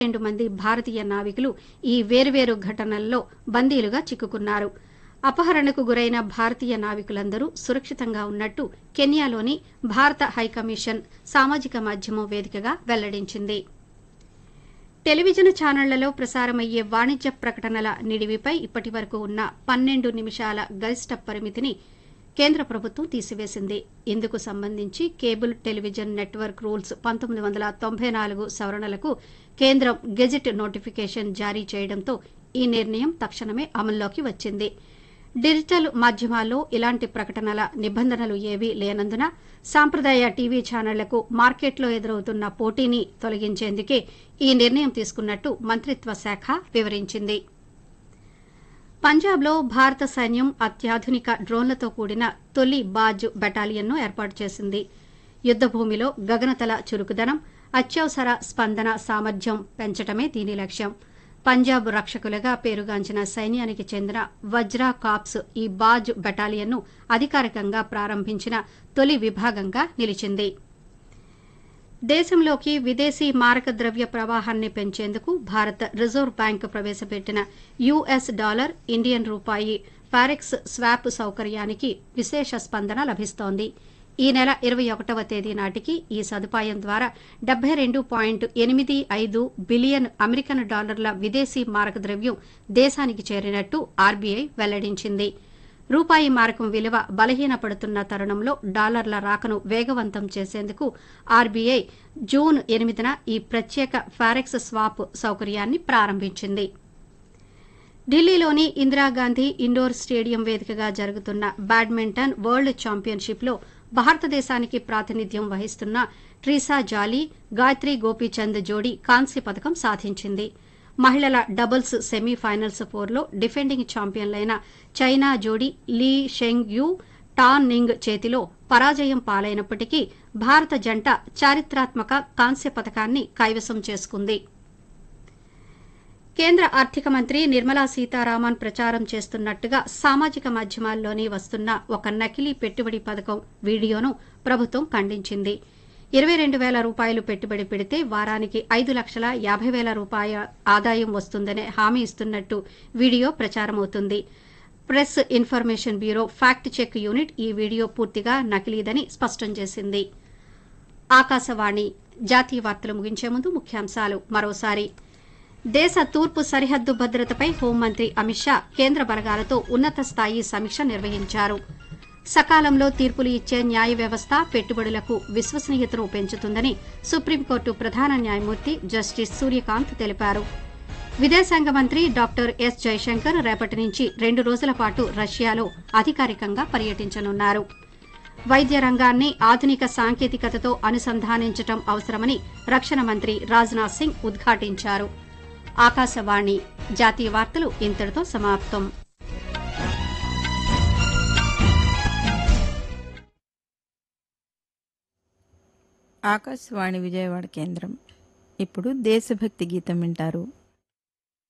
రెండు మంది భారతీయ నావికులు ఈ వేర్వేరు ఘటనల్లో బందీలుగా చిక్కుకున్నారు అపహరణకు గురైన భారతీయ నావికులందరూ సురక్షితంగా ఉన్నట్టు కెన్యాలోని భారత హైకమిషన్ సామాజిక మాధ్యమం వేదికగా వెల్లడించింది టెలివిజన్ ఛానళ్లలో ప్రసారమయ్యే వాణిజ్య ప్రకటనల నిడివిపై ఇప్పటి వరకు ఉన్న పన్నెండు నిమిషాల గరిష్ట పరిమితిని కేంద్ర ప్రభుత్వం తీసివేసింది ఇందుకు సంబంధించి కేబుల్ టెలివిజన్ నెట్వర్క్ రూల్స్ పంతొమ్మిది వందల తొంభై నాలుగు సవరణలకు కేంద్రం గెజిట్ నోటిఫికేషన్ జారీ చేయడంతో ఈ నిర్ణయం తక్షణమే అమల్లోకి వచ్చింది డిజిటల్ మాధ్యమాల్లో ఇలాంటి ప్రకటనల నిబంధనలు ఏవీ లేనందున సాంప్రదాయ టీవీ ఛానళ్లకు మార్కెట్లో ఎదురవుతున్న పోటీని తొలగించేందుకే ఈ నిర్ణయం తీసుకున్నట్టు మంత్రిత్వ శాఖ వివరించింది పంజాబ్లో భారత సైన్యం అత్యాధునిక డ్రోన్లతో కూడిన తొలి బాజ్ బెటాలియన్ను ఏర్పాటు చేసింది యుద్దభూమిలో గగనతల చురుకుదనం అత్యవసర స్పందన సామర్థ్యం పెంచటమే దీని లక్ష్యం పంజాబ్ రక్షకులుగా పేరుగాంచిన సైన్యానికి చెందిన వజ్రా కాప్స్ ఈ బాజ్ బెటాలియన్ను అధికారికంగా ప్రారంభించిన తొలి విభాగంగా నిలిచింది దేశంలోకి విదేశీ మారక ద్రవ్య ప్రవాహాన్ని పెంచేందుకు భారత రిజర్వ్ బ్యాంక్ ప్రవేశపెట్టిన యుఎస్ డాలర్ ఇండియన్ రూపాయి ఫారెక్స్ స్వాప్ సౌకర్యానికి విశేష స్పందన లభిస్తోంది ఈ నెల ఇరవై ఒకటవ తేదీ నాటికి ఈ సదుపాయం ద్వారా డెబ్బై రెండు పాయింట్ ఎనిమిది ఐదు బిలియన్ అమెరికన్ డాలర్ల విదేశీ మారక ద్రవ్యం దేశానికి చేరినట్టు ఆర్బీఐ వెల్లడించింది రూపాయి మారకం విలువ బలహీనపడుతున్న తరుణంలో డాలర్ల రాకను వేగవంతం చేసేందుకు ఆర్బీఐ జూన్ ఎనిమిదిన ఈ ప్రత్యేక ఫారెక్స్ స్వాప్ సౌకర్యాన్ని ప్రారంభించింది ఢిల్లీలోని ఇందిరాగాంధీ ఇండోర్ స్టేడియం వేదికగా జరుగుతున్న బ్యాడ్మింటన్ వరల్డ్ ఛాంపియన్షిప్లో భారతదేశానికి ప్రాతినిధ్యం వహిస్తున్న ట్రీసా జాలీ గాయత్రి గోపీచంద్ జోడీ కాంస్య పథకం సాధించింది మహిళల డబుల్స్ సెమీఫైనల్స్ ఫోర్లో డిఫెండింగ్ ఛాంపియన్లైన చైనా జోడీ Li Sheng Yu Tan Ning చేతిలో పరాజయం పాలైనప్పటికీ భారత జంట చారిత్రాత్మక కాంస్య పథకాన్ని కైవసం చేసుకుంది కేంద్ర ఆర్థిక మంత్రి నిర్మలా సీతారామన్ ప్రచారం చేస్తున్నట్టుగా సామాజిక మాధ్యమాల్లోని వస్తున్న ఒక నకిలీ పెట్టుబడి పథకం వీడియోను ప్రభుత్వం ఖండించింది ఇరవై రెండు వేల రూపాయలు పెట్టుబడి పెడితే వారానికి ఐదు లక్షల యాభై వేల రూపాయల ఆదాయం వస్తుందనే హామీ ఇస్తున్నట్టు వీడియో ప్రచారమవుతుంది press information bureau fact check unit ఈ వీడియో పూర్తిగా నకిలీదని స్పష్టం చేసింది ఆకాశవాణి జాతీయ వార్తలు ముగించే ముందు ముఖ్యాంశాలు మరోసారి దేశ తూర్పు సరిహద్దు భద్రతపై హోంమంత్రి అమిత్ షా కేంద్ర బలగాలతో ఉన్నత స్థాయి సమీక్ష నిర్వహించారు సకాలంలో తీర్పులు ఇచ్చే న్యాయ వ్యవస్థ పెట్టుబడులకు విశ్వసనీయతను పెంచుతుందని సుప్రీంకోర్టు ప్రధాన న్యాయమూర్తి జస్టిస్ సూర్యకాంత్ తెలిపారు విదేశాంగ మంత్రి డాక్టర్ ఎస్ జైశంకర్ రేపటి నుంచి రెండు రోజుల పాటు రష్యాలో అధికారికంగా పర్యటించనున్నారు వైద్య రంగాన్ని ఆధునిక సాంకేతికతతో అనుసంధానించడం అవసరమని రక్షణ మంత్రి రాజ్నాథ్ సింగ్ ఉద్ఘాటించారు ఆకాశవాణి జాతీయ వార్తలు ఇంతటితో సమాప్తం ఆకాశవాణి విజయవాడ కేంద్రం ఇప్పుడు దేశభక్తి గీతం వింటారు